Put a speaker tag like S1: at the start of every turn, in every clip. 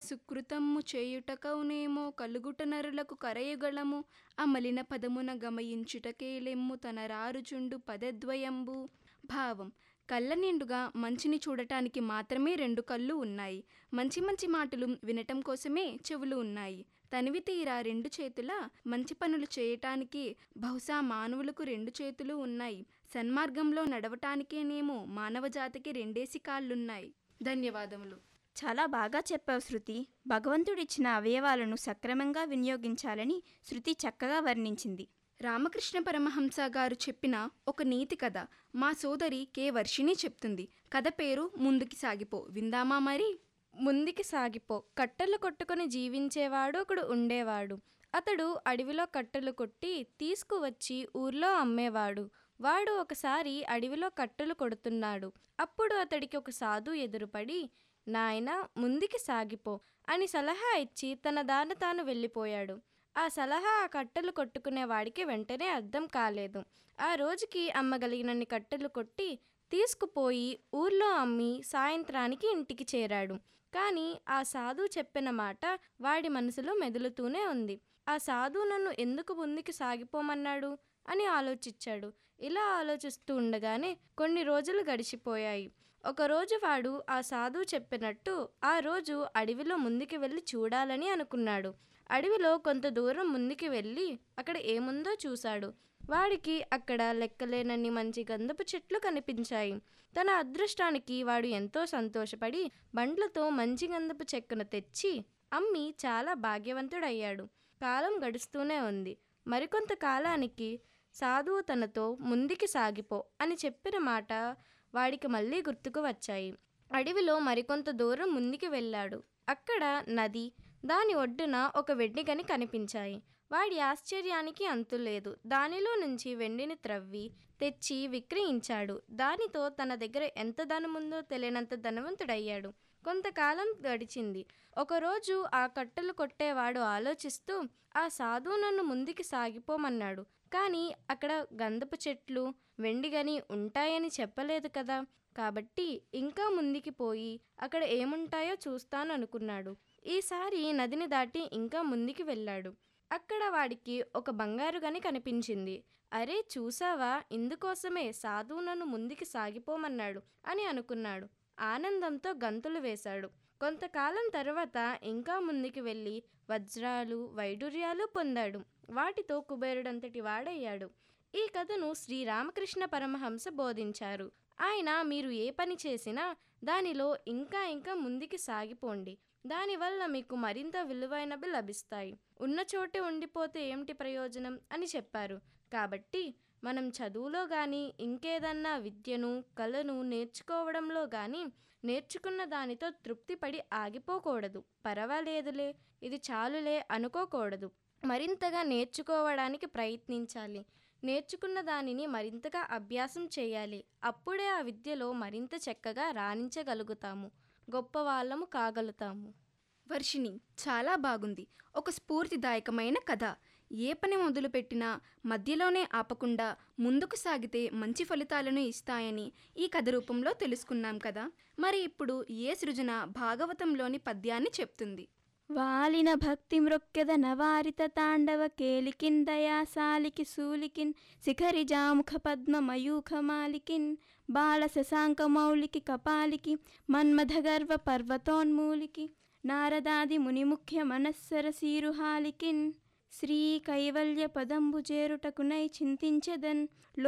S1: సుకృతమ్ము చేయుటకౌనేమో కలుగుట నరులకు కరయుగళము అమలిన పదమున గమయించుటకేలెమ్ము తన రారుచుండు పదద్వయంబు భావం కళ్ళ నిండుగా మంచిని చూడటానికి మాత్రమే రెండు కళ్ళు ఉన్నాయి మంచి మంచి మాటలు వినటం కోసమే చెవులు ఉన్నాయి తనివి తీరా రెండు చేతుల మంచి పనులు చేయటానికి బహుశా మానవులకు రెండు చేతులు ఉన్నాయి సన్మార్గంలో నడవటానికేనేమో మానవ జాతికి రెండేసి కాళ్ళున్నాయి ధన్యవాదములు
S2: చాలా బాగా చెప్పావు శృతి భగవంతుడిచ్చిన అవయవాలను సక్రమంగా వినియోగించాలని శృతి చక్కగా వర్ణించింది
S1: రామకృష్ణ పరమహంస గారు చెప్పిన ఒక నీతి కథ మా సోదరి కే వర్షిణి చెప్తుంది కథ పేరు ముందుకి సాగిపో విందామా మరి
S3: ముందుకి సాగిపో కట్టెలు కొట్టుకొని జీవించేవాడు ఒకడు ఉండేవాడు అతడు అడవిలో కట్టెలు కొట్టి తీసుకువచ్చి ఊర్లో అమ్మేవాడు వాడు ఒకసారి అడవిలో కట్టెలు కొడుతున్నాడు అప్పుడు అతడికి ఒక సాధు ఎదురుపడి నాయన ముందుకి సాగిపో అని సలహా ఇచ్చి తన దారి తాను వెళ్ళిపోయాడు ఆ సలహా ఆ కట్టెలు కొట్టుకునే వాడికి వెంటనే అర్థం కాలేదు ఆ రోజుకి అమ్మగలిగినన్ని కట్టెలు కొట్టి తీసుకుపోయి ఊర్లో అమ్మి సాయంత్రానికి ఇంటికి చేరాడు కానీ ఆ సాధు చెప్పిన మాట వాడి మనసులో మెదులుతూనే ఉంది ఆ సాధు నన్ను ఎందుకు ముందుకు సాగిపోమన్నాడు అని ఆలోచించాడు ఇలా ఆలోచిస్తూ ఉండగానే కొన్ని రోజులు గడిచిపోయాయి ఒకరోజు వాడు ఆ సాధువు చెప్పినట్టు ఆ రోజు అడవిలో ముందుకు వెళ్ళి చూడాలని అనుకున్నాడు అడవిలో కొంత దూరం ముందుకు వెళ్ళి అక్కడ ఏముందో చూశాడు వాడికి అక్కడ లెక్కలేనన్ని మంచి గంధపు చెట్లు కనిపించాయి తన అదృష్టానికి వాడు ఎంతో సంతోషపడి బండ్లతో మంచి గంధపు చెక్కను తెచ్చి అమ్మి చాలా భాగ్యవంతుడయ్యాడు కాలం గడుస్తూనే ఉంది మరికొంత కాలానికి సాధువు తనతో ముందుకి సాగిపో అని చెప్పిన మాట వాడికి మళ్ళీ గుర్తుకు వచ్చాయి అడవిలో మరికొంత దూరం ముందుకు వెళ్ళాడు అక్కడ నది దాని ఒడ్డున ఒక వెండి గని కనిపించాయి వాడి ఆశ్చర్యానికి అంతులేదు దానిలో నుంచి వెండిని త్రవ్వి తెచ్చి విక్రయించాడు దానితో తన దగ్గర ఎంత ధనముందో తెలియనంత ధనవంతుడయ్యాడు కొంతకాలం గడిచింది ఒకరోజు ఆ కట్టెలు కొట్టేవాడు ఆలోచిస్తూ ఆ సాధువు నన్ను ముందుకి సాగిపోమన్నాడు కానీ అక్కడ గంధపు చెట్లు వెండిగని ఉంటాయని చెప్పలేదు కదా కాబట్టి ఇంకా ముందుకి పోయి అక్కడ ఏముంటాయో చూస్తాను అనుకున్నాడు ఈసారి నదిని దాటి ఇంకా ముందుకి వెళ్ళాడు అక్కడ వాడికి ఒక బంగారు గని కనిపించింది అరే చూసావా ఇందుకోసమే సాధువు నన్ను ముందుకి సాగిపోమన్నాడు అని అనుకున్నాడు ఆనందంతో గంతులు వేశాడు కొంతకాలం తర్వాత ఇంకా ముందుకు వెళ్ళి వజ్రాలు వైడూర్యాలు పొందాడు వాటితో కుబేరుడంతటి వాడయ్యాడు ఈ కథను శ్రీరామకృష్ణ పరమహంస బోధించారు ఆయన మీరు ఏ పని చేసినా దానిలో ఇంకా ఇంకా ముందుకి సాగిపోండి దానివల్ల మీకు మరింత విలువైనవి లభిస్తాయి ఉన్న చోటే ఉండిపోతే ఏమిటి ప్రయోజనం అని చెప్పారు కాబట్టి మనం చదువులో కానీ ఇంకేదన్నా విద్యను కళను నేర్చుకోవడంలో కానీ నేర్చుకున్న దానితో తృప్తిపడి ఆగిపోకూడదు పర్వాలేదులే ఇది చాలులే అనుకోకూడదు మరింతగా నేర్చుకోవడానికి ప్రయత్నించాలి నేర్చుకున్న దానిని మరింతగా అభ్యాసం చేయాలి అప్పుడే ఆ విద్యలో మరింత చక్కగా రాణించగలుగుతాము గొప్ప వాళ్ళము కాగలుగుతాము
S1: వర్షిణి చాలా బాగుంది ఒక స్ఫూర్తిదాయకమైన కథ ఏ పని మొదలుపెట్టినా మధ్యలోనే ఆపకుండా ముందుకు సాగితే మంచి ఫలితాలను ఇస్తాయని ఈ కథ రూపంలో తెలుసుకున్నాం కదా మరి ఇప్పుడు ఏ సృజన భాగవతంలోని పద్యాన్ని చెప్తుంది
S2: వాలిన భక్తి మృక్కెద నవారిత తాండవ కేలికిన్ దయాసాలికి సూలికిన్ శిఖరి జాముఖ పద్మ మయూఖ మాలికిన్ బాల శశాంక మౌలికి కపాలికి మన్మథ గర్వ పర్వతోన్మూలికి నారదాది మునిముఖ్య మనస్సర సీరుహాలికిన్ శ్రీ కైవల్య పదంబు చేరుటకునై చింతించెదన్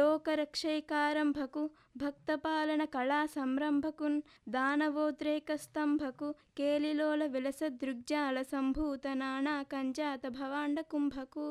S2: లోకరక్షైకారంభకు భక్తపాలన కళా సంరంభకున్ దానవోద్రేక స్తంభకు కేలిలోల విలస దృగ్జాల సంభూత నానా కంజాత భవాండ కుంభకు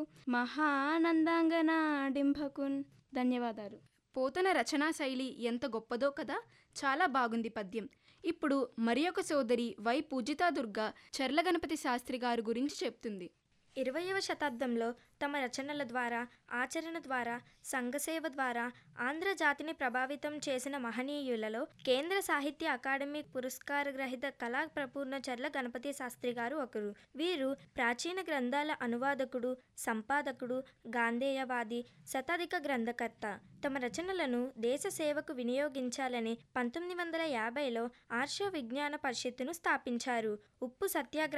S2: మహానందాంగనాడింభకున్ ధన్యవాదాలు
S1: పోతన రచనా శైలి ఎంత గొప్పదో కదా చాలా బాగుంది పద్యం ఇప్పుడు మరి ఒక సోదరి వై పూజితా దుర్గా చర్ల గణపతి శాస్త్రి గారు గురించి చెప్తుంది
S4: ఇరవయవ శతాబ్దంలో తమ రచనల ద్వారా ఆచరణ ద్వారా సంఘసేవ ద్వారా ఆంధ్ర జాతిని ప్రభావితం చేసిన మహనీయులలో కేంద్ర సాహిత్య అకాడమీ పురస్కార గ్రహీత కళా ప్రపూర్ణ చర్ల గణపతి శాస్త్రి గారు ఒకరు వీరు ప్రాచీన గ్రంథాల అనువాదకుడు సంపాదకుడు గాంధేయవాది శతాధిక గ్రంథకర్త తమ రచనలను దేశ సేవకు వినియోగించాలని పంతొమ్మిది వందల యాభైలో ఆర్ష విజ్ఞాన పరిషత్తును స్థాపించారు ఉప్పు సత్యాగ్రహ